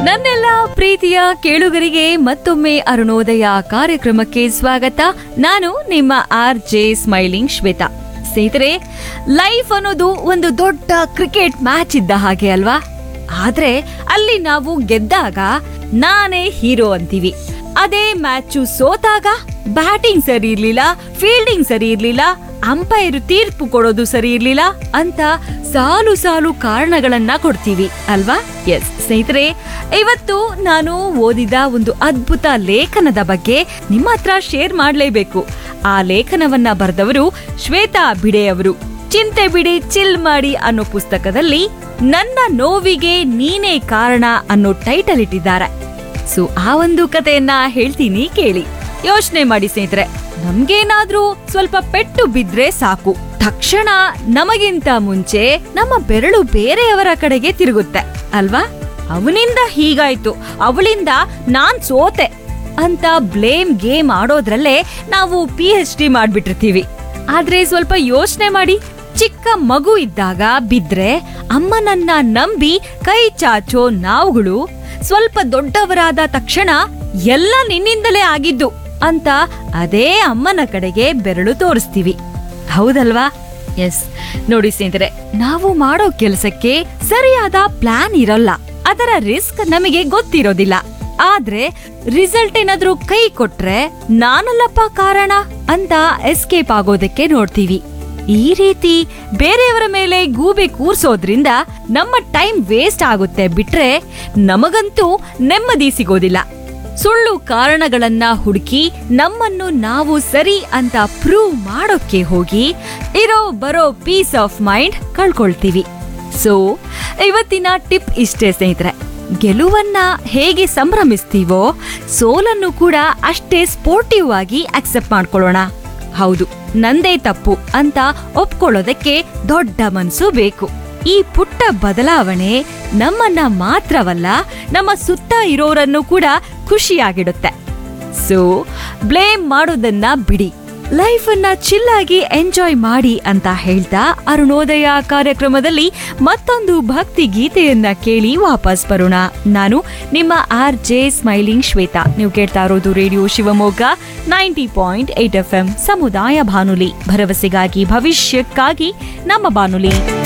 ನನ್ನೆಲ್ಲ ಪ್ರೀತಿಯ ಕೇಳುಗರಿಗೆ ಮತ್ತೊಮ್ಮೆ ಅರುಣೋದಯ ಕಾರ್ಯಕ್ರಮಕ್ಕೆ ಸ್ವಾಗತ ನಾನು ನಿಮ್ಮ ಆರ್ ಜೆ ಸ್ಮೈಲಿಂಗ್ ಶ್ವೇತಾ ಸ್ನೇಹಿತರೆ ಲೈಫ್ ಅನ್ನೋದು ಒಂದು ದೊಡ್ಡ ಕ್ರಿಕೆಟ್ ಮ್ಯಾಚ್ ಇದ್ದ ಹಾಗೆ ಅಲ್ವಾ ಆದ್ರೆ ಅಲ್ಲಿ ನಾವು ಗೆದ್ದಾಗ ನಾನೇ ಹೀರೋ ಅಂತೀವಿ ಅದೇ ಮ್ಯಾಚು ಸೋತಾಗ ಬ್ಯಾಟಿಂಗ್ ಸರಿ ಇರ್ಲಿಲ್ಲ ಫೀಲ್ಡಿಂಗ್ ಸರಿ ಇರ್ಲಿಲ್ಲ ಅಂಪೈರ್ ತೀರ್ಪು ಕೊಡೋದು ಸರಿ ಇರ್ಲಿಲ್ಲ ಅಂತ ಸಾಲು ಸಾಲು ಕಾರಣಗಳನ್ನ ಕೊಡ್ತೀವಿ ಅಲ್ವಾ ಎಸ್ ಸ್ನೇಹಿತರೆ ಇವತ್ತು ನಾನು ಓದಿದ ಒಂದು ಅದ್ಭುತ ಲೇಖನದ ಬಗ್ಗೆ ನಿಮ್ಮ ಹತ್ರ ಶೇರ್ ಮಾಡಲೇಬೇಕು ಆ ಲೇಖನವನ್ನ ಬರೆದವರು ಶ್ವೇತಾ ಬಿಡೆ ಅವರು ಚಿಂತೆ ಬಿಡಿ ಚಿಲ್ ಮಾಡಿ ಅನ್ನೋ ಪುಸ್ತಕದಲ್ಲಿ ನನ್ನ ನೋವಿಗೆ ನೀನೇ ಕಾರಣ ಅನ್ನೋ ಟೈಟಲ್ ಇಟ್ಟಿದ್ದಾರೆ ಸೊ ಆ ಒಂದು ಕಥೆಯನ್ನ ಹೇಳ್ತೀನಿ ಕೇಳಿ ಯೋಚನೆ ಮಾಡಿ ಸ್ನೇಹಿತರೆ ನಮ್ಗೇನಾದ್ರೂ ಸ್ವಲ್ಪ ಪೆಟ್ಟು ಬಿದ್ರೆ ಸಾಕು ತಕ್ಷಣ ನಮಗಿಂತ ಮುಂಚೆ ನಮ್ಮ ಬೆರಳು ಬೇರೆಯವರ ಕಡೆಗೆ ತಿರುಗುತ್ತೆ ಅಲ್ವಾ ಅವನಿಂದ ಹೀಗಾಯ್ತು ಅವಳಿಂದ ನಾನ್ ಸೋತೆ ಅಂತ ಬ್ಲೇಮ್ ಗೇಮ್ ಆಡೋದ್ರಲ್ಲೇ ನಾವು ಪಿ ಎಚ್ ಡಿ ಮಾಡ್ಬಿಟ್ಟಿರ್ತೀವಿ ಆದ್ರೆ ಸ್ವಲ್ಪ ಯೋಚನೆ ಮಾಡಿ ಚಿಕ್ಕ ಮಗು ಇದ್ದಾಗ ಬಿದ್ರೆ ಅಮ್ಮನನ್ನ ನಂಬಿ ಕೈ ಚಾಚೋ ನಾವುಗಳು ಸ್ವಲ್ಪ ದೊಡ್ಡವರಾದ ತಕ್ಷಣ ಎಲ್ಲ ನಿನ್ನಿಂದಲೇ ಆಗಿದ್ದು ಅಂತ ಅದೇ ಅಮ್ಮನ ಕಡೆಗೆ ಬೆರಳು ತೋರಿಸ್ತೀವಿ ಹೌದಲ್ವಾ ಎಸ್ ನೋಡಿ ಸ್ನೇಹಿತರೆ ನಾವು ಮಾಡೋ ಕೆಲಸಕ್ಕೆ ಸರಿಯಾದ ಪ್ಲಾನ್ ಇರಲ್ಲ ಅದರ ರಿಸ್ಕ್ ನಮಗೆ ಗೊತ್ತಿರೋದಿಲ್ಲ ಆದ್ರೆ ರಿಸಲ್ಟ್ ಏನಾದ್ರೂ ಕೈ ಕೊಟ್ರೆ ನಾನಲ್ಲಪ್ಪ ಕಾರಣ ಅಂತ ಎಸ್ಕೇಪ್ ಆಗೋದಕ್ಕೆ ನೋಡ್ತೀವಿ ಈ ರೀತಿ ಬೇರೆಯವರ ಮೇಲೆ ಗೂಬೆ ಕೂರ್ಸೋದ್ರಿಂದ ನಮ್ಮ ಟೈಮ್ ವೇಸ್ಟ್ ಆಗುತ್ತೆ ಬಿಟ್ರೆ ನಮಗಂತೂ ನೆಮ್ಮದಿ ಸಿಗೋದಿಲ್ಲ ಸುಳ್ಳು ಕಾರಣಗಳನ್ನ ಹುಡುಕಿ ನಮ್ಮನ್ನು ನಾವು ಸರಿ ಅಂತ ಪ್ರೂವ್ ಮಾಡೋಕ್ಕೆ ಹೋಗಿ ಇರೋ ಬರೋ ಪೀಸ್ ಆಫ್ ಮೈಂಡ್ ಕಳ್ಕೊಳ್ತೀವಿ ಸೊ ಇವತ್ತಿನ ಟಿಪ್ ಇಷ್ಟೇ ಸ್ನೇಹಿತರೆ ಗೆಲುವನ್ನ ಹೇಗೆ ಸಂಭ್ರಮಿಸ್ತೀವೋ ಸೋಲನ್ನು ಕೂಡ ಅಷ್ಟೇ ಸ್ಪೋರ್ಟಿವ್ ಆಗಿ ಅಕ್ಸೆಪ್ಟ್ ಮಾಡ್ಕೊಳ್ಳೋಣ ಹೌದು ನಂದೇ ತಪ್ಪು ಅಂತ ಒಪ್ಕೊಳ್ಳೋದಕ್ಕೆ ದೊಡ್ಡ ಮನ್ಸು ಬೇಕು ಈ ಪುಟ್ಟ ಬದಲಾವಣೆ ನಮ್ಮನ್ನ ಮಾತ್ರವಲ್ಲ ನಮ್ಮ ಸುತ್ತ ಇರೋರನ್ನು ಕೂಡ ಖುಷಿಯಾಗಿಡುತ್ತೆ ಸೊ ಬ್ಲೇಮ್ ಮಾಡೋದನ್ನ ಬಿಡಿ ಲೈಫ್ ಅನ್ನ ಚಿಲ್ಲಾಗಿ ಎಂಜಾಯ್ ಮಾಡಿ ಅಂತ ಹೇಳ್ತಾ ಅರುಣೋದಯ ಕಾರ್ಯಕ್ರಮದಲ್ಲಿ ಮತ್ತೊಂದು ಭಕ್ತಿ ಗೀತೆಯನ್ನ ಕೇಳಿ ವಾಪಸ್ ಬರೋಣ ನಾನು ನಿಮ್ಮ ಆರ್ ಜೆ ಸ್ಮೈಲಿಂಗ್ ಶ್ವೇತಾ ನೀವು ಕೇಳ್ತಾ ಇರೋದು radio Shivamogga ninety point eight F M ಸಮುದಾಯ ಬಾನುಲಿ ಭರವಸೆಗಾಗಿ ಭವಿಷ್ಯಕ್ಕಾಗಿ ನಮ್ಮ ಬಾನುಲಿ